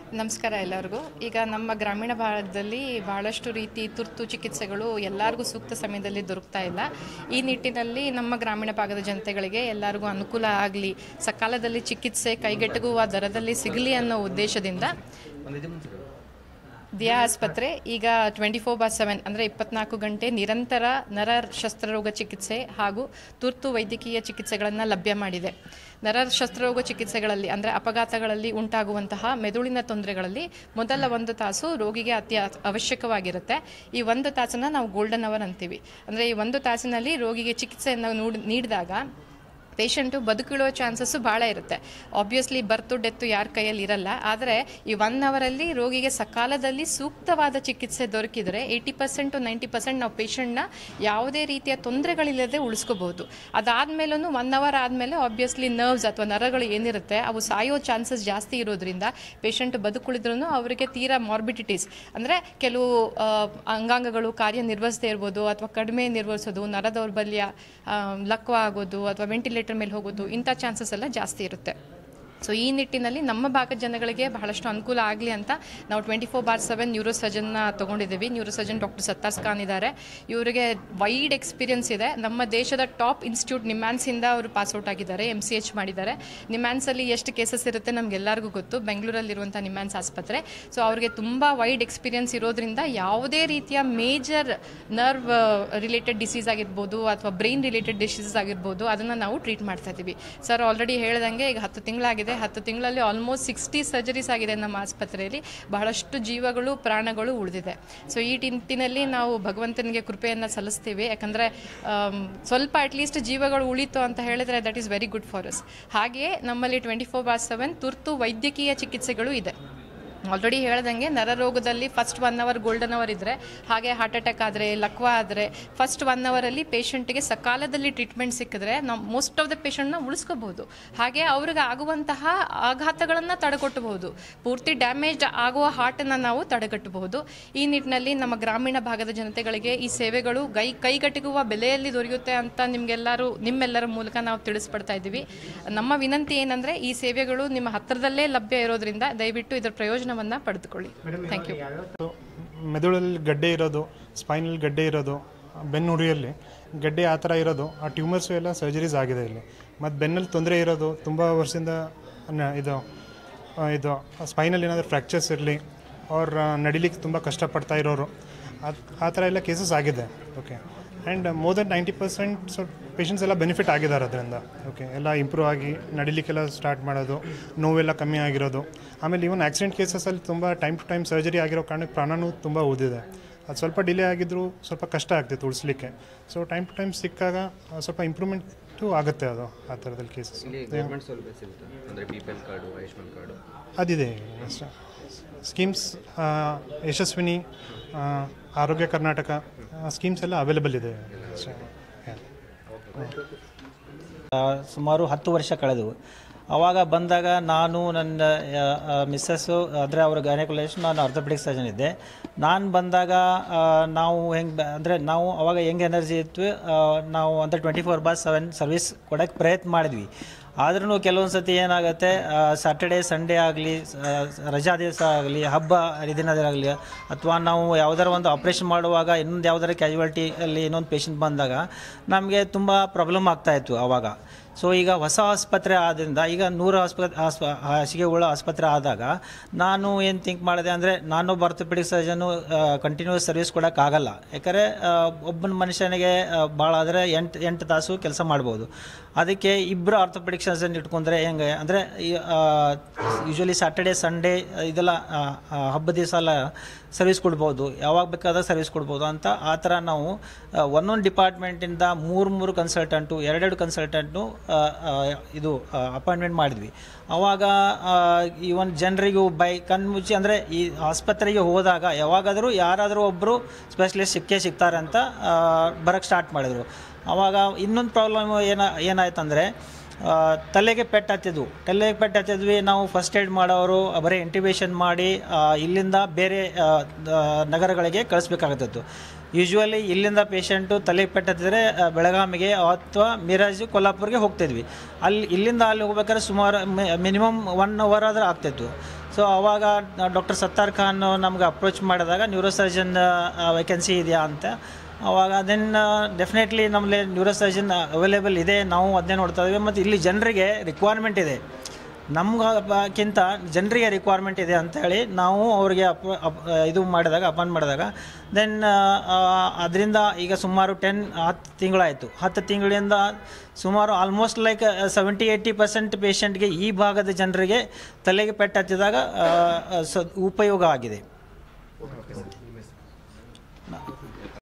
ನಮಸ್ಕಾರ ಎಲ್ಲರಿಗೂ ಈಗ ನಮ್ಮ ಗ್ರಾಮೀಣ ಭಾಗದಲ್ಲಿ ಬಹಳಷ್ಟು ರೀತಿ ತುರ್ತು ಚಿಕಿತ್ಸೆಗಳು ಎಲ್ಲರಿಗೂ ಸೂಕ್ತ ಸಮಯದಲ್ಲಿ ದೊರಕ್ತಾ ಇಲ್ಲ ಈ ನಿಟ್ಟಿನಲ್ಲಿ ನಮ್ಮ ಗ್ರಾಮೀಣ ಭಾಗದ ಜನತೆಗಳಿಗೆ ಎಲ್ಲರಿಗೂ ಅನುಕೂಲ ಆಗಲಿ ಸಕಾಲದಲ್ಲಿ ಚಿಕಿತ್ಸೆ ಕೈಗೆಟುಕುವ ದರದಲ್ಲಿ ಸಿಗಲಿ ಅನ್ನೋ ಉದ್ದೇಶದಿಂದ ದಿಯಾ ಆಸ್ಪತ್ರೆ ಈಗ ಟ್ವೆಂಟಿ ಫೋರ್ ಬಾರ್ ಸೆವೆನ್ ಅಂದರೆ ಇಪ್ಪತ್ನಾಲ್ಕು ಗಂಟೆ ನಿರಂತರ ನರ ಶಸ್ತ್ರರೋಗ ಚಿಕಿತ್ಸೆ ಹಾಗೂ ತುರ್ತು ವೈದ್ಯಕೀಯ ಚಿಕಿತ್ಸೆಗಳನ್ನು ಲಭ್ಯ ಮಾಡಿದೆ ನರ ಶಸ್ತ್ರರೋಗ ಚಿಕಿತ್ಸೆಗಳಲ್ಲಿ ಅಂದರೆ ಅಪಘಾತಗಳಲ್ಲಿ ಉಂಟಾಗುವಂತಹ ಮೆದುಳಿನ ತೊಂದರೆಗಳಲ್ಲಿ ಮೊದಲ ಒಂದು ತಾಸು ರೋಗಿಗೆ ಅತಿ ಅವಶ್ಯಕವಾಗಿರುತ್ತೆ ಈ ಒಂದು ತಾಸನ್ನು ನಾವು ಗೋಲ್ಡನ್ ಅವರ್ ಅಂತೀವಿ ಅಂದರೆ ಈ ಒಂದು ತಾಸಿನಲ್ಲಿ ರೋಗಿಗೆ ಚಿಕಿತ್ಸೆಯನ್ನು ನೋಡಿ ನೀಡಿದಾಗ ಪೇಷಂಟು ಬದುಕಿಳುವ ಚಾನ್ಸಸ್ಸು ಭಾಳ ಇರುತ್ತೆ ಆಬ್ವಿಯಸ್ಲಿ ಬರ್ತು ಡೆತ್ತು ಯಾರ ಕೈಯಲ್ಲಿ ಇರಲ್ಲ ಆದರೆ ಈ ಒನ್ ಅವರಲ್ಲಿ ರೋಗಿಗೆ ಸಕಾಲದಲ್ಲಿ ಸೂಕ್ತವಾದ ಚಿಕಿತ್ಸೆ ದೊರಕಿದರೆ eighty percent to ninety percent ನಾವು ಪೇಷಂಟ್ನ ಯಾವುದೇ ರೀತಿಯ ತೊಂದರೆಗಳಿಲ್ಲದೆ ಉಳಿಸ್ಕೋಬಹುದು ಅದಾದಮೇಲೂ ಒನ್ ಅವರ್ ಆದಮೇಲೆ ಆಬ್ವಿಯಸ್ಲಿ ನರ್ವ್ಸ್ ಅಥವಾ ನರಗಳು ಏನಿರುತ್ತೆ ಅವು ಸಾಯೋ ಚಾನ್ಸಸ್ ಜಾಸ್ತಿ ಇರೋದ್ರಿಂದ ಪೇಷಂಟ್ ಬದುಕುಳಿದ್ರೂ ಅವರಿಗೆ ತೀರಾ ಮಾರ್ಬಿಡಿಟೀಸ್ ಅಂದರೆ ಕೆಲವು ಆ, ಅಂಗಾಂಗಗಳು ಕಾರ್ಯನಿರ್ವಹಿಸದೇ ಇರ್ಬೋದು ಅಥವಾ ಕಡಿಮೆ ನಿರ್ವಹಿಸೋದು ನರ ದೌರ್ಬಲ್ಯ ಆ, ಲಕ್ವ ಆಗೋದು ಅಥವಾ ವೆಂಟಿಲೇಟರ್ ಮೇಲೆ ಹೋಗೋದು ಇಂಥ ಚಾನ್ಸಸ್ ಎಲ್ಲ ಜಾಸ್ತಿ ಇರುತ್ತೆ ಸೊ ಈ ನಿಟ್ಟಿನಲ್ಲಿ ನಮ್ಮ ಭಾಗದ ಜನಗಳಿಗೆ ಬಹಳಷ್ಟು ಅನುಕೂಲ ಆಗಲಿ ಅಂತ ನಾವು twenty four by seven neuro ಸರ್ಜನ್ನ ತೊಗೊಂಡಿದ್ದೀವಿ neuro surgeon doctor Sattar Khan ಇದ್ದಾರೆ ಇವರಿಗೆ ವೈಡ್ ಎಕ್ಸ್ಪೀರಿಯನ್ಸ್ ಇದೆ ನಮ್ಮ ದೇಶದ ಟಾಪ್ ಇನ್ಸ್ಟಿಟ್ಯೂಟ್ ನಿಮ್ಯಾನ್ಸಿಂದ ಅವರು ಪಾಸ್ಔಟ್ ಆಗಿದ್ದಾರೆ ಎಮ್ ಸಿ ಎಚ್ ಮಾಡಿದ್ದಾರೆ ನಿಮ್ಯಾನ್ಸಲ್ಲಿ ಎಷ್ಟು ಕೇಸಸ್ ಇರುತ್ತೆ ನಮಗೆಲ್ಲರಿಗೂ ಗೊತ್ತು ಬೆಂಗಳೂರಲ್ಲಿರುವಂಥ ನಿಮ್ಯಾನ್ಸ್ ಆಸ್ಪತ್ರೆ ಸೊ ಅವ್ರಿಗೆ ತುಂಬ ವೈಡ್ ಎಕ್ಸ್ಪೀರಿಯನ್ಸ್ ಇರೋದ್ರಿಂದ ಯಾವುದೇ ರೀತಿಯ ಮೇಜರ್ ನರ್ವ್ ರಿಲೇಟೆಡ್ ಡಿಸೀಸ್ ಆಗಿರ್ಬೋದು ಅಥವಾ ಬ್ರೈನ್ ರಿಲೇಟೆಡ್ ಡಿಸೀಸಸ್ ಆಗಿರ್ಬೋದು ಅದನ್ನು ನಾವು ಟ್ರೀಟ್ ಮಾಡ್ತಾ ಇದ್ದೀವಿ ಸರ್ ಆಲ್ರೆಡಿ ಹೇಳ್ದಂಗೆ ಈಗ ಹತ್ತು ತಿಂಗಳಾಗಿದೆ ಹತ್ತು ತಿಂಗಳಲ್ಲಿ ಆಲ್ಮೋಸ್ಟ್ ಸಿಕ್ಸ್ಟಿ ಸರ್ಜರೀಸ್ ಆಗಿದೆ ನಮ್ಮ ಆಸ್ಪತ್ರೆಯಲ್ಲಿ ಬಹಳಷ್ಟು ಜೀವಗಳು ಪ್ರಾಣಗಳು ಉಳಿದಿದೆ ಸೊ ಈ ನಿಟ್ಟಿನಲ್ಲಿ ನಾವು ಭಗವಂತನಿಗೆ ಕೃಪೆಯನ್ನು ಸಲ್ಲಿಸ್ತೀವಿ ಯಾಕಂದರೆ ಸ್ವಲ್ಪ ಅಟ್ಲೀಸ್ಟ್ ಜೀವಗಳು ಉಳಿತು ಅಂತ ಹೇಳಿದ್ರೆ that is very good for us ಹಾಗೆಯೇ ನಮ್ಮಲ್ಲಿ ಟ್ವೆಂಟಿ ಫೋರ್ ಬಾರ್ ಸೆವೆನ್ ತುರ್ತು ವೈದ್ಯಕೀಯ ಚಿಕಿತ್ಸೆಗಳು ಇದೆ ಆಲ್ರೆಡಿ ಹೇಳ್ದಂಗೆ ನರರೋಗದಲ್ಲಿ first one hour golden hour ಇದ್ದರೆ ಹಾಗೆ ಹಾರ್ಟ್ ಅಟ್ಯಾಕ್ ಆದರೆ ಲಕ್ವ ಆದರೆ ಫಸ್ಟ್ ಒನ್ ಅವರಲ್ಲಿ ಪೇಷಂಟಿಗೆ ಸಕಾಲದಲ್ಲಿ ಟ್ರೀಟ್ಮೆಂಟ್ ಸಿಕ್ಕಿದ್ರೆ ನಾವು ಮೋಸ್ಟ್ ಆಫ್ ದ ಪೇಷಂಟ್ನ ಉಳಿಸ್ಕೋಬಹುದು ಹಾಗೆ ಅವ್ರಿಗೆ ಆಗುವಂತಹ ಆಘಾತಗಳನ್ನು ತಡೆಗಟ್ಟಬಹುದು ಪೂರ್ತಿ ಡ್ಯಾಮೇಜ್ ಆಗುವ ಹಾರ್ಟನ್ನು ನಾವು ತಡೆಗಟ್ಟಬಹುದು ಈ ನಿಟ್ಟಿನಲ್ಲಿ ನಮ್ಮ ಗ್ರಾಮೀಣ ಭಾಗದ ಜನತೆಗಳಿಗೆ ಈ ಸೇವೆಗಳು ಕೈ ಕೈಗಟಕುವ ಬೆಲೆಯಲ್ಲಿ ದೊರೆಯುತ್ತೆ ಅಂತ ನಿಮಗೆಲ್ಲರೂ ನಿಮ್ಮೆಲ್ಲರ ಮೂಲಕ ನಾವು ತಿಳಿಸ್ಪಡ್ತಾ ಇದ್ದೀವಿ ನಮ್ಮ ವಿನಂತಿ ಏನಂದರೆ ಈ ಸೇವೆಗಳು ನಿಮ್ಮ ಹತ್ತಿರದಲ್ಲೇ ಲಭ್ಯ ಇರೋದ್ರಿಂದ ದಯವಿಟ್ಟು ಇದರ ಪ್ರಯೋಜನವನ್ನು ಪಡೆದುಕೊಳ್ಳಿ ಥ್ಯಾಂಕ್ ಯು ಮೆದುಳಲ್ಲಿ ಗಡ್ಡೆ ಇರೋದು ಸ್ಪೈನಲ್ಲಿ ಗಡ್ಡೆ ಇರೋದು ಬೆನ್ನುರಿಯಲ್ಲಿ ಗಡ್ಡೆ ಆ ಥರ ಇರೋದು ಆ ಟ್ಯೂಮರ್ಸು ಎಲ್ಲ ಸರ್ಜರೀಸ್ ಆಗಿದೆ ಇಲ್ಲಿ ಮತ್ತು ಬೆನ್ನಲ್ಲಿ ತೊಂದರೆ ಇರೋದು ತುಂಬ ವರ್ಷದಿಂದ ನ- ಇದು ಆ, ಇದು ಸ್ಪೈನಲ್ಲಿ ಏನಾದರೂ ಫ್ರ್ಯಾಕ್ಚರ್ಸ್ ಇರಲಿ ಅವ್ರ ನಡಿಲಿಕ್ಕೆ ತುಂಬ ಕಷ್ಟಪಡ್ತಾ ಇರೋರು ಆ- ಆ ಥರ ಎಲ್ಲ ಕೇಸಸ್ ಆಗಿದೆ okay and more than ninety percent so patients ಎಲ್ಲ ಬೆನಿಫಿಟ್ ಆಗಿದ್ದಾರೆ ಅದರಿಂದ ಓಕೆ ಎಲ್ಲ ಇಂಪ್ರೂವ್ ಆಗಿ ನಡಿಲಿಕ್ಕೆಲ್ಲ ಸ್ಟಾರ್ಟ್ ಮಾಡೋದು ನೋವೆಲ್ಲ ಕಮ್ಮಿ ಆಗಿರೋದು ಆಮೇಲೆ ಇವನ್ ಆಕ್ಸಿಡೆಂಟ್ ಕೇಸಸಲ್ಲಿ ತುಂಬ ಟೈಮ್ ಟು ಟೈಮ್ ಸರ್ಜರಿ ಆಗಿರೋ ಕಾರಣಕ್ಕೆ ಪ್ರಾಣನೂ ತುಂಬ ಉಳಿದಿದೆ ಅದು ಸ್ವಲ್ಪ ಡಿಲೇ ಆಗಿದ್ದರೂ ಸ್ವಲ್ಪ ಕಷ್ಟ ಆಗ್ತಿತ್ತು ಉಳಿಸ್ಲಿಕ್ಕೆ ಸೊ ಟೈಮ್ ಟು ಟೈಮ್ ಸಿಕ್ಕಾಗ ಆ, ಸ್ವಲ್ಪ ಇಂಪ್ರೂವ್ಮೆಂಟು ಆಗುತ್ತೆ ಅದು ಆ ಥರದಲ್ಲಿ ಕೇಸಸ್ ಇಲ್ಲಿ ಗೌರ್ಮೆಂಟ್ ಸೌಲಭ್ಯ ಸಿಗುತ್ತೆ ಅಂದರೆ B P L card Ayushman card ಅದಿದೆ ಸ್ಕೀಮ್ಸ್ ಯಶಸ್ವಿನಿ ಆ, ಆರೋಗ್ಯ ಕರ್ನಾಟಕ ಸ್ಕೀಮ್ಸ್ ಎಲ್ಲ ಅವೈಲೇಬಲ್ ಇದೆ ಅಷ್ಟೇ Yeah. ಆ, ಸುಮಾರು ಹತ್ತು ವರ್ಷ ಕಳೆದವು ಆವಾಗ ಬಂದಾಗ ನಾನು ನನ್ನ ಮಿಸ್ಸಸ್ಸು ಅಂದರೆ ಅವ್ರ ಗೈನಕೊಲಜಿಸ್ಟ್ ನಾನು ಆರ್ಥೋಪೆಡಿಕ್ ಸರ್ಜನ್ ಇದ್ದೆ ನಾನು ಬಂದಾಗ ಆ, ನಾವು ಹೆಂಗೆ ಅಂದರೆ ನಾವು ಅವಾಗ ಹೆಂಗೆ ಎನರ್ಜಿ ಇತ್ತು ಆ, ನಾವು ಅಂದರೆ twenty four by seven service ಕೊಡೋಕ್ಕೆ ಪ್ರಯತ್ನ ಮಾಡಿದ್ವಿ ಆದ್ರೂ ಕೆಲವೊಂದು ಸತಿ ಏನಾಗುತ್ತೆ ಸ್ಯಾಟರ್ಡೇ ಸಂಡೇ ಆಗಲಿ ರಜಾ ದಿವಸ ಆಗಲಿ ಹಬ್ಬ ಹರಿದಿನದಾಗಲಿ ಅಥವಾ ನಾವು ಯಾವ್ದಾರ ಒಂದು ಆಪ್ರೇಷನ್ ಮಾಡುವಾಗ ಇನ್ನೊಂದು ಯಾವ್ದಾರ ಕ್ಯಾಜುವಾಲಿಟಿ ಅಲ್ಲಿ ಇನ್ನೊಂದು ಪೇಷಂಟ್ ಬಂದಾಗ ನಮಗೆ ತುಂಬ ಪ್ರಾಬ್ಲಮ್ ಆಗ್ತಾಯಿತ್ತು ಆವಾಗ ಸೊ ಈಗ ಹೊಸ ಆಸ್ಪತ್ರೆ ಆದ್ದರಿಂದ ಈಗ ನೂರು ಆಸ್ಪತ್ರೆ ಆಸ್ಪ ಹಾಸಿಗೆಗಳ ಆಸ್ಪತ್ರೆ ಆದಾಗ ನಾನು ಏನು ಥಿಂಕ್ ಮಾಡಿದೆ ಅಂದರೆ ನಾನು ಆರ್ಥೋಪೆಡಿಕ್ ಸರ್ಜನು ಕಂಟಿನ್ಯೂಸ್ ಸರ್ವಿಸ್ ಕೊಡೋಕ್ಕಾಗಲ್ಲ ಯಾಕಂದರೆ ಒಬ್ಬನ ಮನುಷ್ಯನಿಗೆ ಭಾಳ ಆದರೆ ಎಂಟು ಎಂಟು ತಾಸು ಕೆಲಸ ಮಾಡ್ಬೋದು ಅದಕ್ಕೆ ಇಬ್ಬರು ಆರ್ಥೋಪೆಡಿಕ್ ಸರ್ಜನ್ ಇಟ್ಕೊಂಡ್ರೆ ಹೆಂಗೆ ಅಂದರೆ ಯೂಶ್ವಲಿ ಸ್ಯಾಟರ್ಡೇ ಸಂಡೇ ಇದೆಲ್ಲ ಆ, ಆ, ಹಬ್ಬದ ದಿವಸ ಎಲ್ಲ ಸರ್ವಿಸ್ ಕೊಡ್ಬೋದು ಯಾವಾಗ ಬೇಕಾದ್ರೆ ಸರ್ವಿಸ್ ಕೊಡ್ಬೋದು ಅಂತ ಆ ಥರ ನಾವು ಆ, ಒಂದೊಂದು ಡಿಪಾರ್ಟ್ಮೆಂಟಿಂದ ಮೂರು ಮೂರು ಕನ್ಸಲ್ಟೆಂಟು ಎರಡೆರಡು ಕನ್ಸಲ್ಟೆಂಟು ಇದು ಅಪಾಯಿಂಟ್ಮೆಂಟ್ ಮಾಡಿದ್ವಿ ಅವಾಗ ಇವನ್ ಜನರಿಗೂ ಬೈ ಕಣ್ಮುಚ್ಚಿ ಅಂದರೆ ಈ ಆಸ್ಪತ್ರೆಗೆ ಹೋದಾಗ ಯಾವಾಗಾದರೂ ಯಾರಾದರೂ ಒಬ್ಬರು ಸ್ಪೆಷಲಿಸ್ಟ್ ಸಿಕ್ಕೇ ಸಿಗ್ತಾರೆ ಅಂತ ಬರೋಕ್ಕೆ ಸ್ಟಾರ್ಟ್ ಮಾಡಿದರು ಅವಾಗ ಇನ್ನೊಂದು ಪ್ರಾಬ್ಲಮ್ ಏನ ಏನಾಯ್ತಂದರೆ ಆ, ತಲೆಗೆ ಪೆಟ್ಟು ಹತ್ತಿದ್ವು ತಲೆಗೆ ಪೆಟ್ಟು ಹತ್ತಿದ್ವಿ ನಾವು ಫಸ್ಟ್ ಏಡ್ ಮಾಡೋರು ಬರೀ ಇಂಟಿಬೇಷನ್ ಮಾಡಿ ಆ, ಇಲ್ಲಿಂದ ಬೇರೆ ಆ, ದ- ನಗರಗಳಿಗೆ ಕಳಿಸ್ಬೇಕಾಗತ್ತಿತ್ತು ಯೂಶ್ವಲಿ ಇಲ್ಲಿಂದ ಪೇಷಂಟು ತಲೆಗೆ ಪೆಟ್ಟು ಹತ್ತಿದ್ರೆ ಆ, ಬೆಳಗಾವಿಗೆ ಅಥವಾ ಮಿರಾಜ್ ಕೊಲ್ಲಾಪುರ್ಗೆ ಹೋಗ್ತಿದ್ವಿ ಅಲ್ಲಿ ಇಲ್ಲಿಂದ ಅಲ್ಲಿ ಹೋಗ್ಬೇಕಾದ್ರೆ ಸುಮಾರು ಮಿನಿಮಮ್ ಒನ್ ಅವರ್ ಆದ್ರೆ ಆಗ್ತಿತ್ತು ಸೊ ಸೊ ಅವಾಗ ಡಾಕ್ಟರ್ ಸತ್ತಾರ್ ಖಾನ್ ನಮ್ಗೆ ಅಪ್ರೋಚ್ ಮಾಡಿದಾಗ ನ್ಯೂರೋಸರ್ಜನ್ ವೇಕೆನ್ಸಿ ಇದೆಯಾ ಅಂತ ಅವಾಗ ದೆನ್ ಡೆಫಿನೆಟ್ಲಿ ನಮ್ಮಲ್ಲಿ ನ್ಯೂರೋಸರ್ಜನ್ ಅವೈಲೇಬಲ್ ಇದೆ ನಾವು ಅದನ್ನೇ ನೋಡ್ತಾ ಇದ್ದೀವಿ ಮತ್ತು ಇಲ್ಲಿ ಜನರಿಗೆ ರಿಕ್ವೈರ್ಮೆಂಟ್ ಇದೆ ನಮ್ಗಿಂತ ಜನರಿಗೆ ರಿಕ್ವೈರ್ಮೆಂಟ್ ಇದೆ ಅಂತ ಹೇಳಿ ನಾವು ಅವ್ರಿಗೆ ಅಪ್ ಅಪ್- ಇದು ಮಾಡಿದಾಗ ಅಪಾಯಿಂಟ್ ಮಾಡಿದಾಗ ದೆನ್ ಅದರಿಂದ ಈಗ ಸುಮಾರು ಟೆನ್ ಹತ್ತು ತಿಂಗಳಾಯಿತು ಹತ್ತು ತಿಂಗಳಿಂದ ಸುಮಾರು almost like seventy eighty percent ಪೇಷಂಟ್ಗೆ ಈ ಭಾಗದ ಜನರಿಗೆ ತಲೆಗೆ ಪೆಟ್ಟು ಹತ್ತಿದಾಗ ಆ, ಸ ಉಪಯೋಗ ಆಗಿದೆ